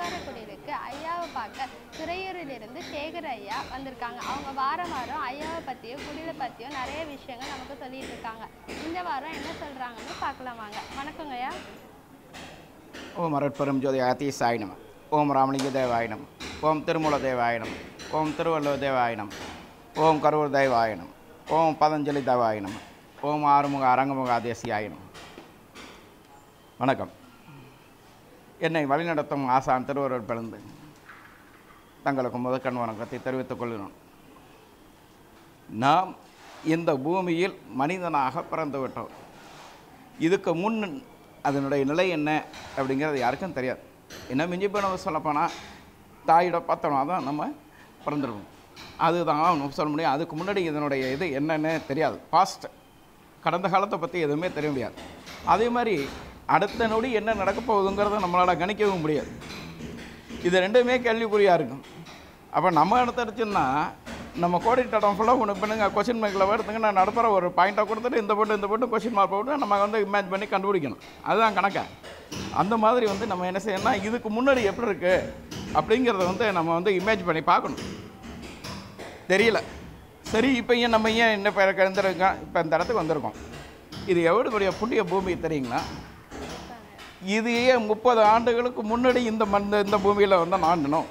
ஓங்காரக்குடியிலுக்கு ஐயாவை பார்க்க துறையூரிலிருந்து சேகர் ஐயா வந்திருக்காங்க அவங்க வாரம் வாரம் ஐயாவை பற்றியும் குடிலை பற்றியும் நிறைய விஷயங்கள் நமக்கு சொல்லிட்டு இருக்காங்க இந்த வாரம் என்ன சொல்கிறாங்கன்னு பார்க்கலாம் வாங்க வணக்கங்க ஐயா ஓம் அருட்பெரும் ஜோதி ஆத்தீசாய நம ஓம் ராமலிங்க தேவாய நம ஓம் திருமூல தேவாய நம ஓம் திருவள்ளுவர் தேவாய நம ஓம் கரூர் தேவாய நம ஓம் பதஞ்சலி தேவாய நம ஓம் ஆறுமுக அரங்கமுக ஆதேசியாய நம வணக்கம் என்னை வழிநடத்தும் ஆசான் திருவருள் பிறந்து தங்களுக்கு முதற்கண் வணக்கத்தை தெரிவித்துக் கொள்கிறோம் நாம் இந்த பூமியில் மனிதனாக பிறந்து விட்டோம் இதுக்கு முன் அதனுடைய நிலை என்ன அப்படிங்கிறது யாருக்கும் தெரியாது என்ன மிஞ்சி போனவங்க சொல்லப்போனால் தாயோட பத்தனா தான் நம்ம பிறந்துருவோம் அதுதான் நம்ம சொல்ல முடியும் அதுக்கு முன்னாடி இதனுடைய இது என்னன்னு தெரியாது பாஸ்ட் கடந்த காலத்தை பற்றி எதுவுமே தெரிய முடியாது அதே மாதிரி அடுத்த நொடி என்ன நடக்க போகுதுங்கிறத நம்மளால் கணிக்கவும் முடியாது இது ரெண்டுமே கேள்விக்குறியாக இருக்கும் அப்போ நம்ம எடுத்துருச்சுன்னா நம்ம கோடிட்ட இடம் ஃபுல்லாக ஒன்று பண்ணுங்க கொஷின் மார்க்கில் எடுத்துங்க நான் நடத்துகிற ஒரு பாயிண்ட்டை கொடுத்துட்டு இந்த போட்டு இந்த போட்டு கொஷின் மார்க் போட்டு நம்ம வந்து இமேஜ் பண்ணி கண்டுபிடிக்கணும் அதுதான் கணக்கா அந்த மாதிரி வந்து நம்ம என்ன செய்யணும்னா இதுக்கு முன்னாடி எப்படி இருக்குது அப்படிங்கிறத வந்து நம்ம வந்து இமேஜ் பண்ணி பார்க்கணும் தெரியல சரி இப்போ ஏன் நம்ம ஏன் என்ன பேர் கலந்துருக்கோம் இப்போ இந்த இடத்துக்கு வந்திருக்கோம் இது எவ்வளோ பெரிய புண்ணிய பூமி தெரியுங்களா இது ஏன் முப்பது ஆண்டுகளுக்கு முன்னாடி இந்த மண் இந்த பூமியில் வந்து நாண்டணும்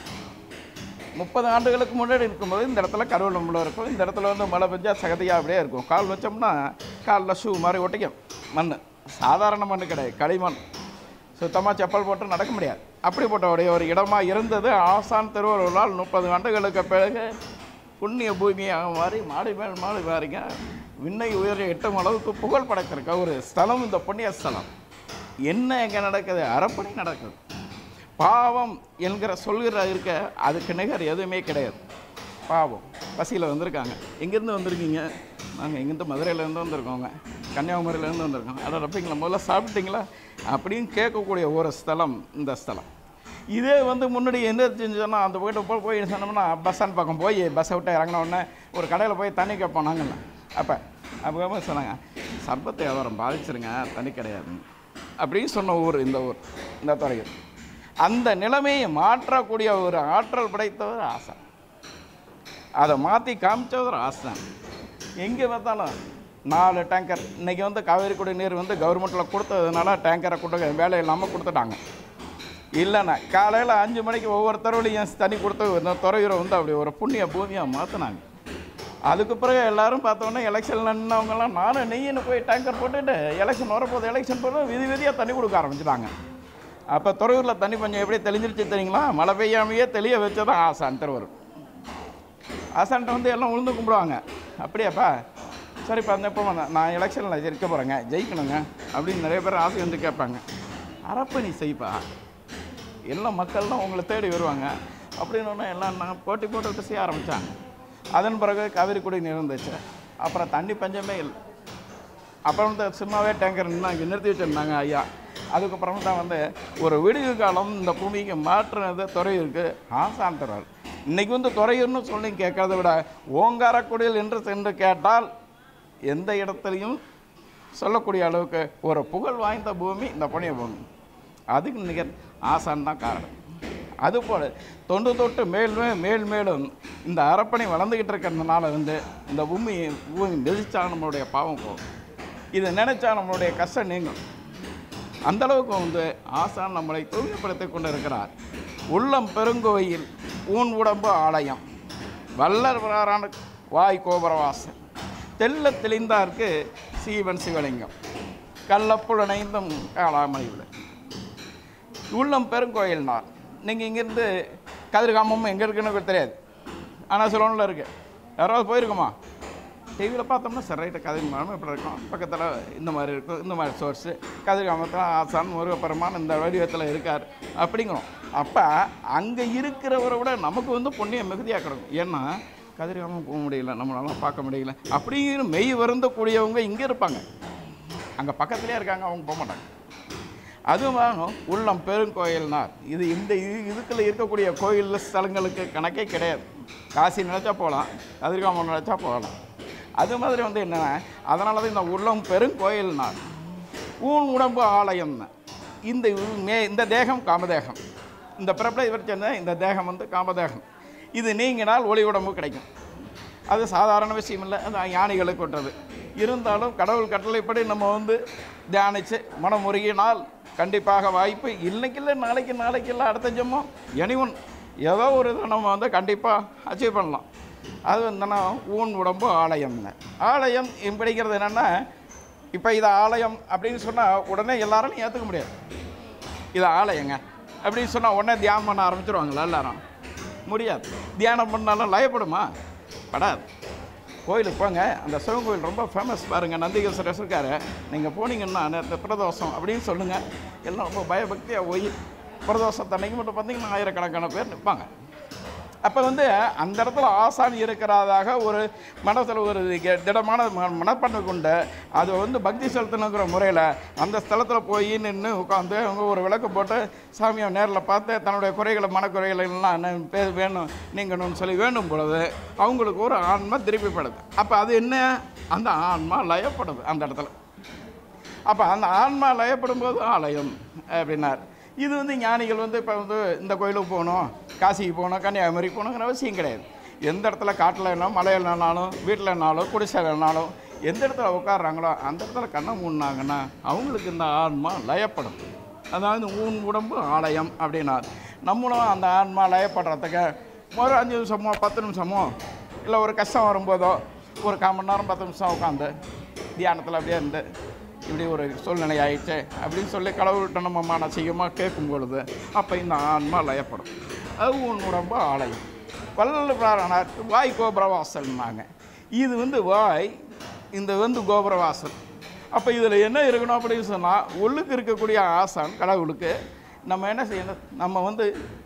முப்பது ஆண்டுகளுக்கு முன்னாடி இருக்கும்போது இந்த இடத்துல கருவளம் முள்ள இருக்கும் இந்த இடத்துல வந்து மழை பெஞ்சா சகதியாக அப்படியே இருக்கும் கால் வச்சோம்னா காலில் ஷூ மாதிரி ஒட்டிக்கும் மண் சாதாரண மண் கிடையாது களிமண் சுத்தமாக செப்பல் போட்டு நடக்க முடியாது அப்படிப்பட்ட உடைய ஒரு இடமா இருந்தது ஆசான் திருவள்ளுவரால் முப்பது ஆண்டுகளுக்கு பிறகு புண்ணிய பூமியாக மாறி மாடி மேல் மாடி மாறிங்க விண்ணை உயர எட்டும் அளவுக்கு புகழ் படைத்திருக்க ஒரு ஸ்தலம் இந்த புண்ணிய ஸ்தலம் என்ன எங்கே நடக்குது அறப்பணி நடக்குது பாவம் என்கிற சொல்கிற இருக்க அதுக்கு நிகர் எதுவுமே கிடையாது பாவம் பசியில் வந்திருக்காங்க எங்கேருந்து வந்திருக்கீங்க நாங்கள் எங்கேருந்து மதுரையிலேருந்து வந்திருக்கோங்க கன்னியாகுமரியிலேருந்து வந்திருக்கோம் அட ரப்பிங்களா முதல்ல சாப்பிட்டீங்களா அப்படின்னு கேட்கக்கூடிய ஒரு ஸ்தலம் இந்த ஸ்தலம் இதே வந்து முன்னாடி என்ன செஞ்சோன்னா அந்த போய்ட்டு போய் போய் சொன்னோம்னா பஸ் ஸ்டாண்ட் பக்கம் போய் பஸ்ஸை விட்டு இறங்கின உடனே ஒரு கடையில் போய் தண்ணி கேட்போம் நாங்கள்ல அப்போ அப்போ சொன்னாங்க சர்பத்தை வியாபாரம் பாதிச்சிருங்க தண்ணி கிடையாது அப்படின்னு சொன்ன ஊர் இந்த ஊர் இந்த துறையூர் அந்த நிலைமையை மாற்றக்கூடிய ஒரு ஆற்றல் படைத்தவர் ஆசான் அதை மாற்றி காமிச்சவர் ஆசான் எங்கே பார்த்தாலும் நாலு டேங்கர் இன்றைக்கி வந்து காவேரி குடிநீர் வந்து கவர்மெண்ட்டில் கொடுத்ததுனால டேங்கரை கொடுக்க வேலை இல்லாமல் கொடுத்துட்டாங்க இல்லைண்ணா காலையில் அஞ்சு மணிக்கு ஒவ்வொரு தெருவுலையும் தண்ணி கொடுத்து இந்த துறையூரை வந்து அப்படி ஒரு புண்ணிய பூமியாக மாற்றினாங்க அதுக்கு பிறகு எல்லாரும் பார்த்தோன்னே எலெக்ஷன் நின்னவங்கெல்லாம் நானும் நெய்யின்னு போய் டேங்கர் போட்டுட்டு எலெக்ஷன் வரப்போது எலெக்ஷன் போது விதி விதியாக தண்ணி கொடுக்க ஆரம்பிச்சிட்டாங்க அப்போ துறையூரில் தண்ணி பஞ்சம் எப்படி தெளிஞ்சிருச்சு தெரியுங்களா மழை பெய்யாமையே தெளிய வச்சதான் ஆசான் திருவருள் ஆசான்ட்ட வந்து எல்லாம் உளுந்து கும்பிடுவாங்க அப்படியாப்பா சரிப்பா அந்த எப்போ வந்தேன் நான் எலெக்ஷனில் ஜெயிக்க போகிறேங்க ஜெயிக்கணுங்க அப்படின்னு நிறைய பேர் ஆசை வந்து கேட்பாங்க அறப்பணி செய்ப்பா எல்லா மக்கள்லாம் உங்களை தேடி வருவாங்க அப்படின்னு ஒன்று எல்லாம் நான் போட்டி போட்டு செய்ய ஆரம்பித்தாங்க அதன் பிறகு காவிரி குடி இருந்துச்சு அப்புறம் தண்ணி பஞ்சமே இல்லை அப்புறம் வந்து சும்மாவே டேங்கர் நின்னாங்க நிறுத்தி வச்சுருந்தாங்க ஐயா அதுக்கப்புறம் தான் வந்து ஒரு விடுகு காலம் இந்த பூமிக்கு மாற்றினது துறையூருக்கு ஆசான் துறையூர் இன்றைக்கி வந்து துறையூர்னு சொல்லி கேட்கறத விட ஓங்காரக்குடியில் என்று சென்று கேட்டால் எந்த இடத்துலையும் சொல்லக்கூடிய அளவுக்கு ஒரு புகழ் வாய்ந்த பூமி இந்த புண்ணிய பூமி அதுக்கு நிகர் ஆசான் தான் காரணம் அதுபோல் தொண்டு தொட்டு மேல் மே- மேல் மேலும் இந்த அரப்பணை வளர்ந்துக்கிட்டு இருக்கிறதுனால வந்து இந்த பூமி பூமி மிதிச்சா நம்மளுடைய பாவம் போகும் இதை நினைச்சா நம்மளுடைய கஷ்டம் நீங்கும் அந்த அளவுக்கு வந்து ஆசான் நம்மளை தூய்மைப்படுத்தி கொண்டு இருக்கிறார் உள்ளம் பெருங்கோயில் ஊன் உடம்பு ஆலயம் வல்லர் வரான வாய் கோபுரவாசல் தெல்ல தெளிந்தார்க்கு சீவன் சிவலிங்கம் கள்ளப்புலனைந்தும் காளாமணிவில் உள்ளம் பெருங்கோயில்னார் நீங்கள் இங்கேருந்து கதிர்காமம் எங்கே இருக்குன்னு தெரியாது ஆனால் சிலோனில் இருக்கு யாராவது போயிருக்குமா டிவியில் பார்த்தோம்னா சரி ரைட்டு கதிர்காமம் இப்படி இருக்கும் பக்கத்தில் இந்த மாதிரி இருக்கும் இந்த மாதிரி சோர்ஸு கதிர்காமத்தில் ஆசான் முருகப்பெருமான் இந்த வடிவத்தில் இருக்கார் அப்படிங்கிறோம் அப்போ அங்கே இருக்கிறவரை விட நமக்கு வந்து புண்ணியம் மிகுதியாக கிடக்கும் ஏன்னா கதிர்காமம் போக முடியல நம்மளால பார்க்க முடியல அப்படிங்கிற மெய் வருந்தக்கூடியவங்க இங்கே இருப்பாங்க அங்கே பக்கத்துலேயே இருக்காங்க அவங்க போக மாட்டாங்க அதுவும் உள்ளம் பெருங்கோயில்னார் இது இந்த இது இதுக்குள்ள இருக்கக்கூடிய கோயில் ஸ்தலங்களுக்கு கணக்கே கிடையாது காசி நினச்சா போகலாம் கதிர்காமம் நினச்சா போகலாம் அது மாதிரி வந்து என்னன்னா அதனால தான் இந்த உள்ளம் பெருங்கோயில்னார் ஊன் உடம்பு ஆலயம்னு இந்த மே இந்த தேகம் காமதேகம் இந்த பிறப்பில் இவர் சேர்ந்த இந்த தேகம் வந்து காமதேகம் இது நீங்கினால் ஒளி உடம்பு கிடைக்கும் அது சாதாரண விஷயம் இல்லை அது யானைகளுக்கு விட்டது இருந்தாலும் கடவுள் கட்டளைப்படி நம்ம வந்து தியானித்து மனமுருகினால் கண்டிப்பாக வாய்ப்பு இன்னைக்கு இல்லை நாளைக்கு நாளைக்கு இல்லை அடுத்த ஜென்மம் எனிவன் ஏதோ ஒரு இதை நம்ம வந்து கண்டிப்பாக அச்சீவ் பண்ணலாம் அது வந்துன்னா ஊன் உடம்பு ஆலயம்னு ஆலயம் படிக்கிறது என்னென்னா இப்போ இது ஆலயம் அப்படின்னு சொன்னால் உடனே எல்லாரும் ஏற்றுக்க முடியாது இது ஆலயங்க அப்படின்னு சொன்னால் உடனே தியானம் பண்ண ஆரம்பிச்சிருவாங்களா எல்லாரும் முடியாது தியானம் பண்ணாலும் லயப்படுமா படாது கோயிலுக்கு போங்க அந்த சிவன் கோயில் ரொம்ப ஃபேமஸ் பாருங்கள் நந்திகேஸ்வரர் இருக்காரு நீங்கள் போனீங்கன்னா நேற்று பிரதோஷம் அப்படின்னு சொல்லுங்கள் எல்லாம் ரொம்ப பயபக்தியாக போய் பிரதோஷத்தன்னைக்கு மட்டும் பார்த்தீங்கன்னா ஆயிரக்கணக்கான பேர் நிற்பாங்க அப்போ வந்து அந்த இடத்துல ஆசான் இருக்கிறதாக ஒரு மனசில் ஒரு கெ- திடமான ம- மனப்பான்மை கொண்டு அதை வந்து பக்தி செலுத்தணுங்கிற முறையில் அந்த ஸ்தலத்தில் போய் நின்று உட்காந்து அவங்க ஒரு விளக்கு போட்டு சாமியை நேரில் பார்த்து தன்னுடைய குறைகளை மனக்குறைகளை எல்லாம் என்ன பே வேணும் நீங்கணும்னு சொல்லி வேண்டும் பொழுது அவங்களுக்கு ஒரு ஆன்மா திருப்பிப்படுது அப்போ அது என்ன அந்த ஆன்மா லயப்படுது அந்த இடத்துல அப்போ அந்த ஆன்மா லயப்படும் போது ஆலயம் அப்படின்னார் இது வந்து ஞானிகள் வந்து இப்போ வந்து இந்த கோயிலுக்கு போகணும் காசிக்கு போகணும் கன்னியாகுமரி போகணுங்கிற அவசியம் கிடையாது எந்த இடத்துல காட்டில் என்ன மலையிலனாலும் வீட்டிலனாலும் குடிசைலனாலும் எந்த இடத்துல உட்காடுறாங்களோ அந்த இடத்துல கண்ணை மூடினாங்கன்னா அவங்களுக்கு இந்த ஆன்மா லயப்படும் அதாவது ஊன் உடம்பு ஆலயம் அப்படின்னார் நம்மளும் அந்த ஆன்மா லயப்படுறதுக்கு ஒரு அஞ்சு நிமிஷமோ பத்து நிமிஷமோ இல்லை ஒரு கஷ்டம் வரும்போதோ ஒரு கால் மணி நேரம் பத்து நிமிஷம் உட்காந்து தியானத்தில் அப்படியே இருந்து இப்படி ஒரு சூழ்நிலை ஆயிடுச்சு அப்படின்னு சொல்லி கடவுள்கிட்ட நம்ம மானசீகமாக கேட்கும் பொழுது அப்போ இந்த ஆன்மா லயப்படும் அது உன் உடம்பு ஆலயம் வள்ளல் பிராணர் வாய் கோபுரவாசல்னாங்க இது வந்து வாய் இந்த வந்து கோபுரவாசல் அப்போ இதில் என்ன இருக்கணும் அப்படின்னு சொன்னால் உள்ளுக்கு இருக்கக்கூடிய ஆசான் கடவுளுக்கு நம்ம என்ன செய்யணும் நம்ம வந்து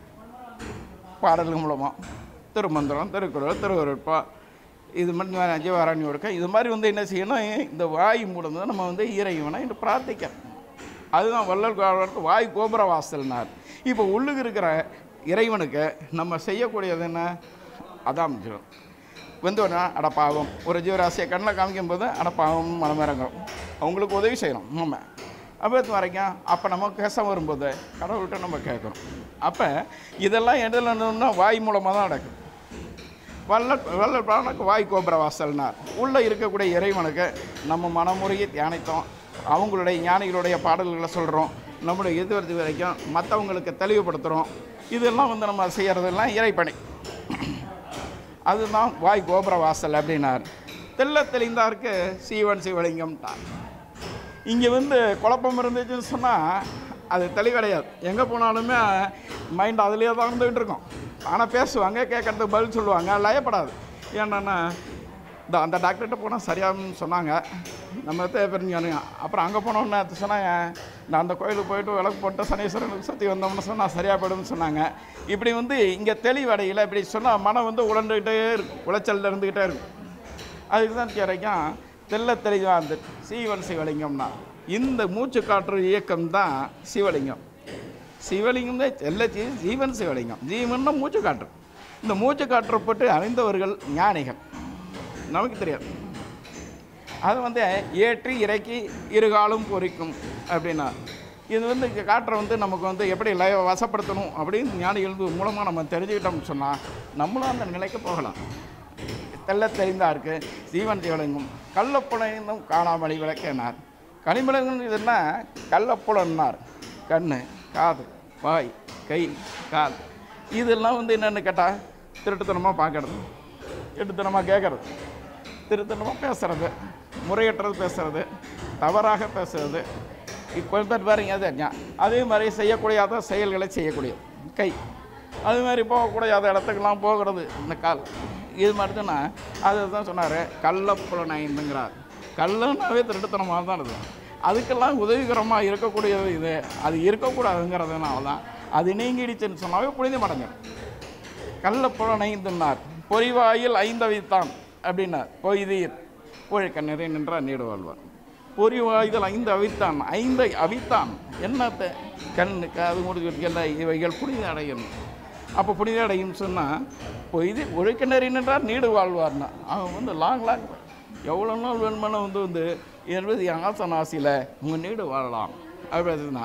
பாடல்கள் மூலமாக திருமந்திரம் திருக்குறள் திருவருட்பா இது மட்டும் ஜீவாராணி ஒடுக்க இது மாதிரி வந்து என்ன செய்யணும் இந்த வாய் மூலம் தான் நம்ம வந்து இறைவனை இன்று பிரார்த்திக்கிறோம் அதுதான் வள்ளல் காலத்து வாய் கோபுர வாசல்னார் இப்போ உள்ளுக்கு இருக்கிற இறைவனுக்கு நம்ம செய்யக்கூடியது என்ன அதான் அமைச்சிடும் வந்தோடனே அடப்பாவம் ஒரு ஜீவராசியை கண்ணில் காமிக்கும் போது அடப்பாவம் மனமிறங்கும் அவங்களுக்கு உதவி செய்யணும் நம்ம அப்போ வரைக்கும் அப்போ நம்ம கஷ்டம் வரும்போது கடவுள்கிட்ட நம்ம கேட்குறோம் அப்போ இதெல்லாம் எதில் வாய் மூலமாக தான் நடக்குது வல்ல வல்ல பிராணக்கு வாய் கோபுர வாசல்னார் உள்ளே இருக்கக்கூடிய இறைவனுக்கு நம்ம மனமுறையை தியானித்தோம் அவங்களுடைய ஞானிகளுடைய பாடல்களை சொல்கிறோம் நம்முடைய எதிர்த்து வரைக்கும் மற்றவங்களுக்கு தெளிவுபடுத்துகிறோம் இதெல்லாம் வந்து நம்ம செய்கிறதெல்லாம் இறைப்பணி அதுதான் வாய் கோபுர வாசல் அப்படின்னார் தெல்ல தெளிந்தாருக்கு சீவன் சிவலிங்கம்ட்டார் இங்கே வந்து குழப்பம் இருந்துச்சுன்னு சொன்னால் அது தெளிவடையாது எங்கே போனாலுமே மைண்ட் அதுலேயே தான் இருந்துகிட்டு இருக்கும் ஆனால் பேசுவாங்க கேட்கறதுக்கு பதில் சொல்லுவாங்க லயப்படாது ஏன்னா இந்த அந்த டாக்டர்கிட்ட போனால் சரியாகும்னு சொன்னாங்க நம்ம தெரிஞ்சானுங்க அப்புறம் அங்கே போனோன்னு சொன்னாங்க நான் அந்த கோயிலுக்கு போயிட்டு விளக்கு போட்டு சனீஸ்வரனுக்கு சுற்றி வந்தோம்னு சொன்னால் சரியாக போயிடும்னு சொன்னாங்க இப்படி வந்து இங்கே தெளிவடையில் இப்படி சொன்னால் மனம் வந்து உழண்டுக்கிட்டே இருக்கும் உளைச்சல்ல இருந்துக்கிட்டே இருக்கும் அதுக்கு தான் வரைக்கும் தெல்ல தெளிவாக இருந்து சீவன் சிவலிங்கம்னா இந்த மூச்சு காற்று இயக்கம் தான் சிவலிங்கம் சிவலிங்கம் தான் தெல்ல ஜீ ஜீவன் சிவலிங்கம் ஜீவன்னா மூச்சு காற்று இந்த மூச்சு காற்றை போட்டு அறிந்தவர்கள் ஞானிகள் நமக்கு தெரியாது அது வந்து ஏற்றி இறக்கி இருகாலும் பொறிக்கும் அப்படின்னா இது வந்து இங்க காற்றை வந்து நமக்கு வந்து எப்படி லய வசப்படுத்தணும் அப்படின்னு ஞானிகள் மூலமாக நம்ம தெரிஞ்சுக்கிட்டோம்னு சொன்னால் நம்மளும் அந்த நிலைக்கு போகலாம் தெல்ல தெரிந்தாருக்கு ஜீவன் சிவலிங்கம் கள்ளப்புலனும் காணாமலி விளக்கினார் கனிமலங்கள் இதுன்னா கள்ளப்புலன்னார் கண் காது வாய் கை கால் இதெல்லாம் வந்து என்னென்னு கேட்டால் திருட்டுத்தனமாக பார்க்கறது திருட்டுத்தனமாக கேட்கறது திருத்தனமாக பேசுறது முறையற்றது பேசுறது தவறாக பேசுறது கொஞ்சம் பாருங்க அது ஞா- அதே மாதிரி செய்யக்கூடியாத செயல்களை செய்யக்கூடிய கை அது மாதிரி போகக்கூடாத இடத்துக்கெல்லாம் போகிறது இந்த கால் இது மட்டும்னா அது தான் சொன்னார் கள்ளப்புலனைந்துங்கிறார் கள்ளனாவே திருட்டுத்தனமாக தான் இருக்குது அதுக்கெல்லாம் உதவிகரமாக இருக்கக்கூடியது இது அது இருக்கக்கூடாதுங்கிறதுனால தான் அது நீங்கிடுச்சுன்னு சொன்னாவே புனிதம் அடைஞ்சிடும் கள்ளப்புலனைந்துன்னார் பொறிவாயில் ஐந்தவித்தான் அப்படின்னார் பொய்தீர் பொழிக்கண்ணரை நின்றார் நீடு வாழ்வார் பொறிவாயுதல் ஐந்து அவித்தான் ஐந்தை அவித்தான் என்னத்தை கண்ணு காது முடிச்சு எல்லாம் இவைகள் புனித அடையணும் அப்போ புனித அடையும் சொன்னால் பொய்து ஒழுக்கிணறி நின்றார் நீடு வாழ்வார்னா அவன் வந்து லாங் லாங் எவ்வளோ நாள் வேணுமானு வந்து வந்து என்பது ஆசனாசியில் உங்கள் நீடு வாழலாம் அப்படின்னா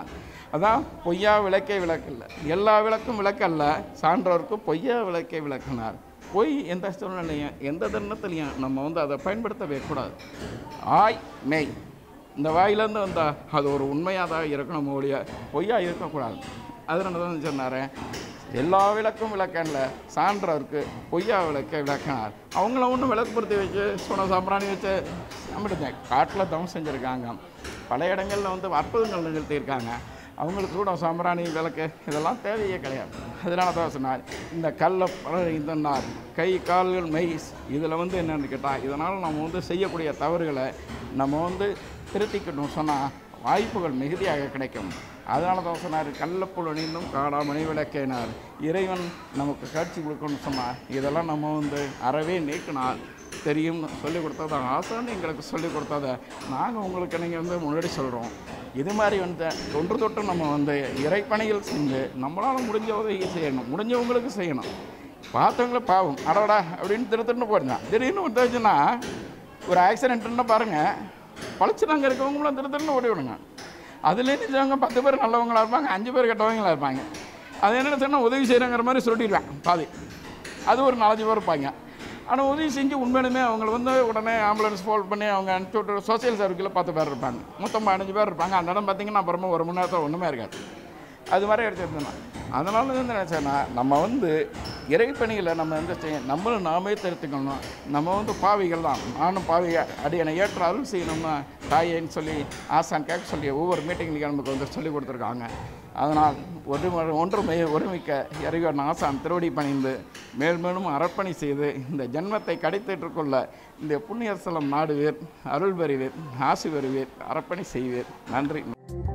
அதான் பொய்யா விளக்கே விளக்கல்ல எல்லா விளக்கும் விளக்கல்ல சான்றோருக்கு பொய்யா விளக்கே விளக்குனார் பொய் எந்த சூழ்நிலையும் எந்த தருணத்துலையும் நம்ம வந்து அதை பயன்படுத்தவே கூடாது ஆய் மெய் இந்த வாயிலேருந்து வந்தால் அது ஒரு உண்மையாக தான் இருக்கணும் ஒழிய பொய்யா இருக்கக்கூடாது அதனால தான் சொன்னார் எல்லா விளக்கும் விளக்கன்ல சான்றவருக்கு பொய்யா விளக்க விளக்கினார் அவங்கள ஒன்றும் விளக்குப்படுத்தி வச்சு சுன சாம்பிராணி வச்சு நம்பிடுங்க காட்டில் தவம் செஞ்சுருக்காங்க பல இடங்களில் வந்து அற்புதங்கள் நிகழ்த்தியிருக்காங்க அவங்களுக்கு கூட சாம்பிராணி விளக்கு இதெல்லாம் தேவையே கிடையாது அதனால தான் சொன்னார் இந்த கல்லை பழகிந்தனார் கை கால்கள் மெய் இதில் வந்து என்னென்னு கேட்டால் இதனால் நம்ம வந்து செய்யக்கூடிய தவறுகளை நம்ம வந்து திருத்திக்கணும் சொன்னால் வாய்ப்புகள் மிகுதியாக கிடைக்கும் அதனால தான் சொன்னார் கள்ளப்புல் அணிந்தும் காடா மணி விளக்கினார் இறைவன் நமக்கு காட்சி கொடுக்கணும்னு சொன்னார் இதெல்லாம் நம்ம வந்து அறவே நீக்கினால் தெரியும் சொல்லிக் கொடுத்ததை ஆசான்னு எங்களுக்கு சொல்லிக் கொடுத்ததை நாங்கள் உங்களுக்கு நீங்கள் வந்து முன்னாடி சொல்கிறோம் இது மாதிரி வந்து தொன்று தொட்டு நம்ம வந்து இறைப்பணிகள் செஞ்சு நம்மளால் முடிஞ்ச உதவி செய்யணும் முடிஞ்சவங்களுக்கு செய்யணும் பார்த்தவங்கள பாவம் அடடா அப்படின்னு திரு திருன்னு போயிருந்தான் திடீர்னு வந்துச்சுன்னா ஒரு ஆக்சிடென்ட்னு பாருங்கள் பழச்சினாங்க இருக்கவங்களும் திரு திருன்னு ஓடி விடுங்க அதுலேயே நிச்சயவங்க பத்து பேர் நல்லவங்களா இருப்பாங்க அஞ்சு பேர் கெட்டவங்களா இருப்பாங்க அது என்ன சொன்னால் உதவி செய்கிறங்கிற மாதிரி சொல்லிடுவேன் பாதி அது ஒரு நாலஞ்சு பேர் இருப்பாங்க ஆனால் உதவி செஞ்சு உண்மையிலுமே அவங்கள வந்து உடனே ஆம்புலன்ஸ் ஃபோல் பண்ணி அவங்க அனுப்பிச்சி விட்டு சோசியல் சர்வீஸில் பத்து பேர் இருப்பாங்க மொத்தம் பதினஞ்சு பேர் இருப்பாங்க அந்த இடம் பார்த்தீங்கன்னா அப்புறமா ஒரு மணி நேரத்தில் ஒன்றுமே இருக்காது அது மாதிரி எடுத்துருந்தேன் அதனால வந்து நினச்சேன்னா நம்ம வந்து இறைப்பணிகளை நம்ம வந்து செய்ய நம்மளும் நாமே திருத்திக்கணும் நம்ம வந்து பாவிகள் தான் நானும் பாவி அடியனை ஏற்ற அருள் செய்யணும்னா தாயேன்னு சொல்லி ஆசான் கேட்க சொல்லி ஒவ்வொரு மீட்டிங்லையும் நமக்கு வந்து சொல்லி கொடுத்துருக்காங்க அதனால் ஒரு ஒன்றுமை ஒருமிக்க இறைவன் ஆசான் திருவடி பணிந்து மேல் மேலும் அர்ப்பணி செய்து இந்த ஜென்மத்தை கடைத்தேற்றுக்கொள்ள இந்த புண்ணியஸ்தலம் நாடுவீர் அருள் பெறுவீர் ஆசி பெறுவீர் அர்ப்பணி செய்வீர் நன்றி